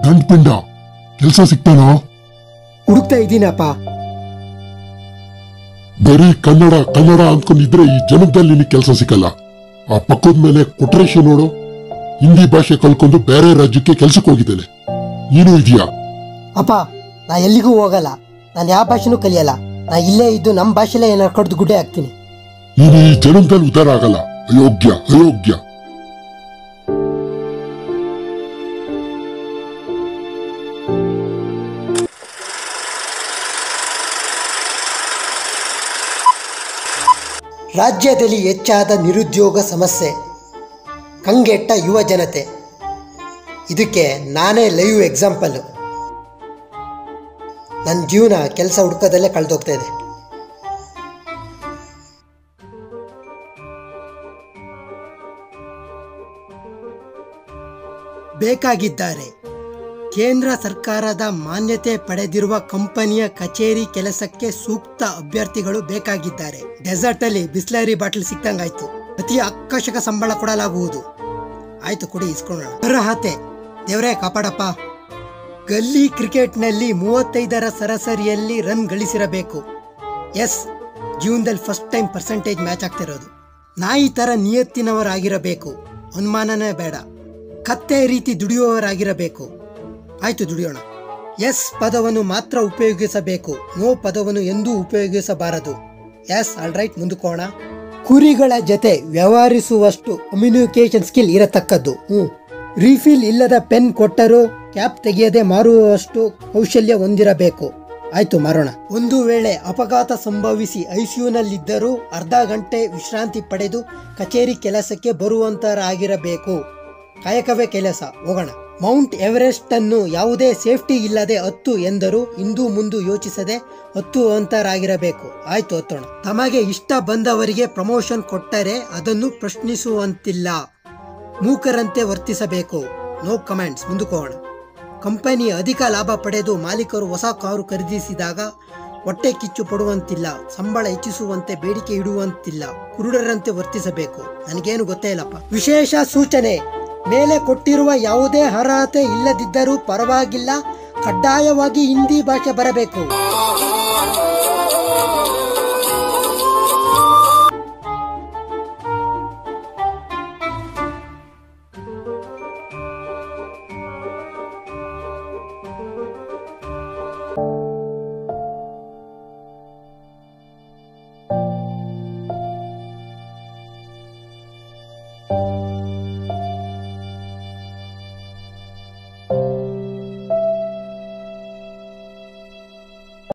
ಗಂಡ್ ಪಿಂಡ ಕೆಲ್ಸ ಸಿಗ್ತಾನೋ ಹುಡುಕ್ತಾ ಇದ್ದೀನಪ್ಪ ಬರೀ ಕನ್ನಡ ಕನ್ನಡ ಅಂದ್ಕೊಂಡಿದ್ರೆ ಈ ಜನದಲ್ಲಿ ನಿನಗೆ ಕೆಲಸ ಸಿಕ್ಕಲ್ಲ ಆ ಪಕ್ಕದ ಮೇಲೆ ಕೊಟ್ರೇಶ ನೋಡು ಹಿಂದಿ ಭಾಷೆ ಕಲ್ಕೊಂಡು ಬೇರೆ ರಾಜ್ಯಕ್ಕೆ ಕೆಲ್ಸಕ್ಕೆ ಹೋಗಿದ್ದೇನೆ ನೀನು ಇದೆಯಾ ಅಪ್ಪ ನಾ ಎಲ್ಲಿಗೂ ಹೋಗಲ್ಲ ನಾನು ಯಾವ ಭಾಷೆನೂ ಕಲಿಯಲ್ಲ ನಾ ಇಲ್ಲೇ ಇದ್ದು ನಮ್ಮ ಭಾಷೆಲೇ ಏನಾರು ಕಡ್ದು ಗುಡ್ಡೆ ಹಾಕ್ತೀನಿ ನೀನು ಈ ಜನದಲ್ಲಿ ಉದ್ಧಾರ ಆಗಲ್ಲ ಅಯೋಗ್ಯ ಅಯೋಗ್ಯ ರಾಜ್ಯದಲ್ಲಿ ಹೆಚ್ಚಾದ ನಿರುದ್ಯೋಗ ಸಮಸ್ಯೆ ಕಂಗೆಟ್ಟ ಯುವ ಜನತೆ ಇದಕ್ಕೆ ನಾನೇ ಲೈವ್ ಎಕ್ಸಾಂಪಲ್ ನನ್ನ ಜೀವನ ಕೆಲಸ ಹುಡ್ಕೋದಲ್ಲೇ ಕಳೆದೋಗ್ತಾ ಇದೆ ಬೇಕಾಗಿದ್ದಾರೆ ಕೇಂದ್ರ ಸರ್ಕಾರದ ಮಾನ್ಯತೆ ಪಡೆದಿರುವ ಕಂಪನಿಯ ಕಚೇರಿ ಕೆಲಸಕ್ಕೆ ಸೂಕ್ತ ಅಭ್ಯರ್ಥಿಗಳು ಬೇಕಾಗಿದ್ದಾರೆ ಡೆಸರ್ಟ್ ಅಲ್ಲಿ ಬಿಸ್ಲರಿ ಬಾಟಲ್ ಸಿಕ್ಕಂಗಾಯ್ತು ಅತಿ ಆಕರ್ಷಕ ಸಂಬಳ ಕೊಡಲಾಗುವುದು ಆಯ್ತು ಕೊಡಿ ಇಸ್ಕೊಳ್ಳೋಣ ಅರ್ಹತೆ ದೇವರೇ ಕಾಪಾಡಪ್ಪ ಗಲ್ಲಿ ಕ್ರಿಕೆಟ್ನಲ್ಲಿ ಮೂವತ್ತೈದರ ಸರಾಸರಿಯಲ್ಲಿ ರನ್ ಗಳಿಸಿರಬೇಕು ಎಸ್ ಜೀವನದಲ್ಲಿ ಫಸ್ಟ್ ಟೈಮ್ ಪರ್ಸೆಂಟೇಜ್ ಮ್ಯಾಚ್ ಆಗ್ತಿರೋದು ನಾಯಿ ತರ ನಿಯತ್ತಿನವರಾಗಿರಬೇಕು ಅನುಮಾನನೇ ಬೇಡ ಕತ್ತೆ ರೀತಿ ದುಡಿಯುವವರಾಗಿರಬೇಕು ಆಯ್ತು ದುಡಿಯೋಣ ಎಸ್ ಪದವನ್ನು ಮಾತ್ರ ಉಪಯೋಗಿಸಬೇಕು ನೋ ಪದವನ್ನು ಎಂದೂ ಉಪಯೋಗಿಸಬಾರದು ಎಸ್ ಆಲ್ ರೈಟ್ ಮುಂದಕ್ಕೋಣ ಕುರಿಗಳ ಜೊತೆ ವ್ಯವಹರಿಸುವಷ್ಟು ಕಮ್ಯುನಿಕೇಶನ್ ಸ್ಕಿಲ್ ಇರತಕ್ಕದ್ದು ಹ್ಞೂ ರೀಫಿಲ್ ಇಲ್ಲದ ಪೆನ್ ಕೊಟ್ಟರೂ ಕ್ಯಾಪ್ ತೆಗೆಯದೆ ಮಾರುವಷ್ಟು ಕೌಶಲ್ಯ ಹೊಂದಿರಬೇಕು ಆಯ್ತು ಮಾರೋಣ ಒಂದು ವೇಳೆ ಅಪಘಾತ ಸಂಭವಿಸಿ ಐಸಿಯುನಲ್ಲಿದ್ದರೂ ಅರ್ಧ ಗಂಟೆ ವಿಶ್ರಾಂತಿ ಪಡೆದು ಕಚೇರಿ ಕೆಲಸಕ್ಕೆ ಬರುವಂತರಾಗಿರಬೇಕು ಕಾಯಕವೇ ಕೆಲಸ ಹೋಗೋಣ ಮೌಂಟ್ ಎವರೆಸ್ಟ್ ಅನ್ನು ಯಾವುದೇ ಸೇಫ್ಟಿ ಇಲ್ಲದೆ ಹತ್ತು ಎಂದರು ಇಂದು ಮುಂದು ಯೋಚಿಸದೆ ಹತ್ತುವಂತರಾಗಿರಬೇಕು ಆಯ್ತು ಹತ್ತೋಣ ತಮಗೆ ಇಷ್ಟ ಬಂದವರಿಗೆ ಪ್ರಮೋಷನ್ ಕೊಟ್ಟರೆ ಅದನ್ನು ಪ್ರಶ್ನಿಸುವಂತಿಲ್ಲ ಮೂಕರಂತೆ ವರ್ತಿಸಬೇಕು ನೋ ಕಮೆಂಟ್ಸ್ ಮುಂದಕ್ಕೋಣ ಕಂಪನಿ ಅಧಿಕ ಲಾಭ ಪಡೆದು ಮಾಲೀಕರು ಹೊಸ ಕಾರು ಖರೀದಿಸಿದಾಗ ಹೊಟ್ಟೆ ಕಿಚ್ಚು ಪಡುವಂತಿಲ್ಲ ಸಂಬಳ ಹೆಚ್ಚಿಸುವಂತೆ ಬೇಡಿಕೆ ಇಡುವಂತಿಲ್ಲ ಕುರುಡರಂತೆ ವರ್ತಿಸಬೇಕು ನನಗೇನು ಗೊತ್ತೇ ಇಲ್ಲಪ್ಪ ವಿಶೇಷ ಸೂಚನೆ ಮೇಲೆ ಕೊಟ್ಟಿರುವ ಯಾವುದೇ ಅರ್ಹತೆ ಇಲ್ಲದಿದ್ದರೂ ಪರವಾಗಿಲ್ಲ ಕಡ್ಡಾಯವಾಗಿ ಹಿಂದಿ ಭಾಷೆ ಬರಬೇಕು